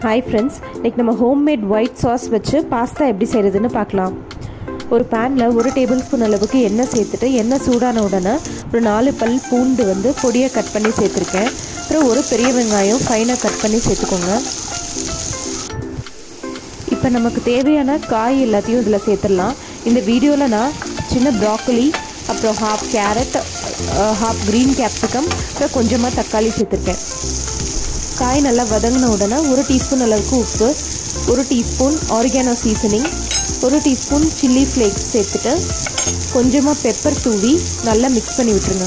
hi friends இன்றைக்கி நம்ம homemade white sauce வச்சு பாஸ்தா எப்படி செய்கிறதுன்னு பார்க்கலாம் ஒரு பேனில் ஒரு டேபிள் ஸ்பூன் அளவுக்கு எண்ணெய் சேர்த்துட்டு எண்ணெய் சூடான உடனே ஒரு நாலு பல் பூண்டு வந்து பொடியை கட் பண்ணி சேர்த்துருக்கேன் அப்புறம் ஒரு பெரிய வெங்காயம் ஃபைனாக கட் பண்ணி சேர்த்துக்கோங்க இப்போ நமக்கு தேவையான காய் எல்லாத்தையும் இதில் சேர்த்துடலாம் இந்த வீடியோவில் நான் சின்ன ப்ராக்கலி அப்புறம் half carrot half green capsicum அப்புறம் கொஞ்சமாக தக்காளி சேர்த்துருக்கேன் காய் நல்லா வதங்கின உடனே ஒரு டீஸ்பூன் அளவுக்கு உப்பு ஒரு டீஸ்பூன் ஆர்கானோ சீசனிங் ஒரு டீஸ்பூன் சில்லி ஃப்ளேக்ஸ் சேர்த்துட்டு கொஞ்சமாக பெப்பர் தூவி நல்லா மிக்ஸ் பண்ணி விட்டுருங்க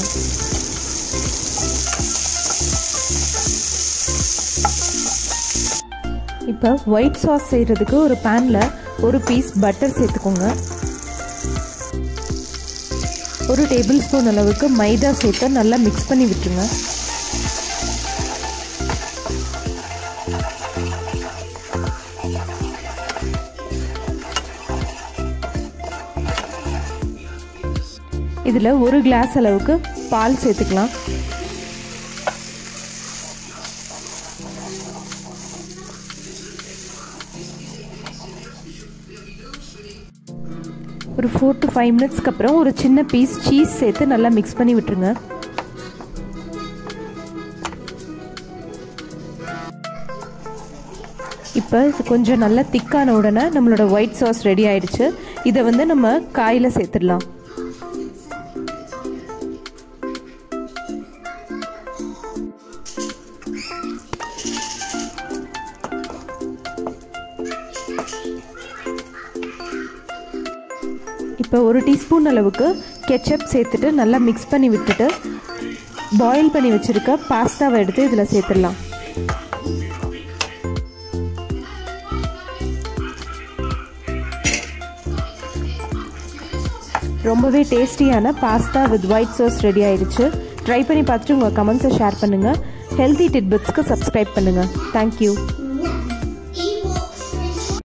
இப்போ ஒயிட் சாஸ் செய்கிறதுக்கு ஒரு பேனில் ஒரு பீஸ் பட்டர் சேர்த்துக்கோங்க ஒரு டேபிள் ஸ்பூன் அளவுக்கு மைதா சேர்த்து நல்லா மிக்ஸ் பண்ணி விட்டுருங்க இதில் ஒரு கிளாஸ் அளவுக்கு பால் சேர்த்துக்கலாம் ஒரு ஃபோர் டு ஃபைவ் மினிட்ஸ்க்கு அப்புறம் ஒரு சின்ன பீஸ் சீஸ் சேர்த்து நல்லா மிக்ஸ் பண்ணி விட்டுருங்க இப்போ இது கொஞ்சம் நல்லா திக்கான உடனே நம்மளோட ஒயிட் சாஸ் ரெடி ஆயிடுச்சு இதை வந்து நம்ம காயில் சேர்த்துடலாம் இப்போ ஒரு டீஸ்பூன் அளவுக்கு கெச்சப் சேர்த்துட்டு நல்லா மிக்ஸ் பண்ணி விட்டுட்டு பாயில் பண்ணி வச்சுருக்க பாஸ்தாவை எடுத்து இதில் சேர்த்துடலாம் ரொம்பவே டேஸ்டியான pasta with white sauce ready ஆயிடுச்சு ட்ரை பண்ணி பார்த்துட்டு உங்கள் கமெண்ட்ஸை ஷேர் பண்ணுங்கள் ஹெல்த்தி டிட்பிட்ஸ்க்கு சப்ஸ்கிரைப் பண்ணுங்கள் தேங்க்யூ